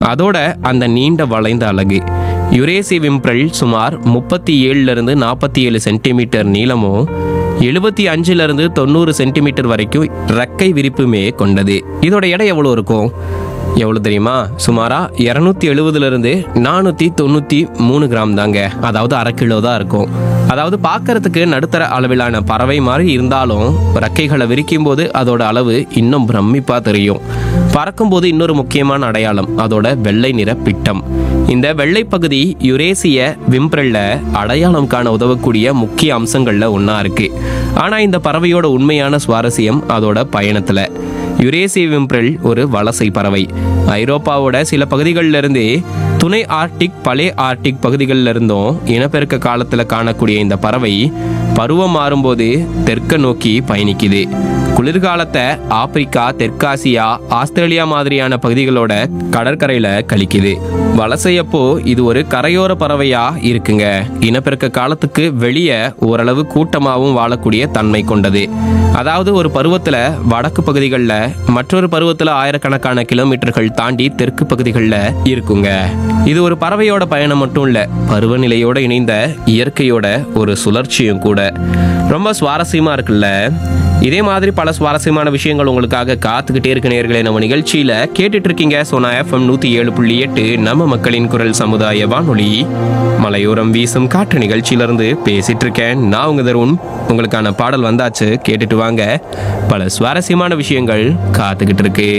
அதோட அந்த நீண்ட வளைந்த அலகு யுரேசி விம்ப்ரல் சுமார் முப்பத்தி ஏழுலேருந்து நாற்பத்தி ஏழு சென்டிமீட்டர் நீளமும் எழுபத்தி அஞ்சுலேருந்து தொண்ணூறு சென்டிமீட்டர் வரைக்கும் ரெக்கை விரிப்புமே கொண்டது இதோட எடை எவ்வளோ இருக்கும் எவ்வளோ தெரியுமா சுமாரா இரநூத்தி எழுபதுலேருந்து நானூற்றி தொண்ணூற்றி மூணு கிராம் தாங்க அதாவது அரை கிலோ தான் இருக்கும் அதாவது பார்க்கறதுக்கு நடுத்தர அளவிலான பறவை மாதிரி இருந்தாலும் ரெக்கைகளை விரிக்கும் போது அதோட அளவு இன்னும் பிரமிப்பாக தெரியும் பறக்கும்போது இன்னொரு முக்கியமான அடையாளம் அதோட வெள்ளை நிற பிட்டம் இந்த வெள்ளை பகுதி யுரேசிய விம்ப்ரல்ல அடையாளம் காண உதவக்கூடிய முக்கிய அம்சங்கள்ல ஒன்றா இருக்கு ஆனால் இந்த பறவையோட உண்மையான சுவாரஸ்யம் அதோட பயணத்தில் யுரேசிய விம்ப்ரல் ஒரு வலசை பறவை ஐரோப்பாவோட சில பகுதிகளில் இருந்து துணை ஆர்டிக் பழைய ஆர்டிக் பகுதிகளில் இருந்தும் இனப்பெருக்க காலத்தில் காணக்கூடிய இந்த பறவை பருவம் மாறும்போது தெற்க நோக்கி பயணிக்குது குளிர்காலத்தை ஆப்பிரிக்கா தெற்காசியா ஆஸ்திரேலியா மாதிரியான பகுதிகளோட கடற்கரையில கழிக்குது வலசையப்போ இது ஒரு கரையோர பறவையா இருக்குங்க இனப்பெருக்க காலத்துக்கு வெளியே ஓரளவு கூட்டமாகவும் வாழக்கூடிய தன்மை கொண்டது அதாவது ஒரு பருவத்துல வடக்கு பகுதிகளில் மற்றொரு பருவத்துல ஆயிரக்கணக்கான கிலோமீட்டர்கள் தாண்டி தெற்கு பகுதிகளில் இருக்குங்க இது ஒரு பறவையோட பயணம் மட்டும் இல்ல பருவநிலையோட இணைந்த இயற்கையோட ஒரு சுழற்சியும் கூட ரொம்ப சுவாரஸ்யமா இருக்குல்ல இதே மாதிரி பல சுவாரஸ்யமான விஷயங்கள் உங்களுக்காக காத்துக்கிட்டே இருக்க நேர்களே நம்ம நிகழ்ச்சியில கேட்டுட்டு இருக்கீங்க சோனா எஃப்எம் நூத்தி ஏழு புள்ளி எட்டு நம்ம மக்களின் குரல் சமுதாய வானொலி மலையோரம் வீசும் காற்று நிகழ்ச்சியிலிருந்து பேசிட்டு இருக்கேன் நான் உங்க தருண் உங்களுக்கான பாடல் வந்தாச்சு கேட்டுட்டு வாங்க பல சுவாரஸ்யமான விஷயங்கள் காத்துக்கிட்டு இருக்கு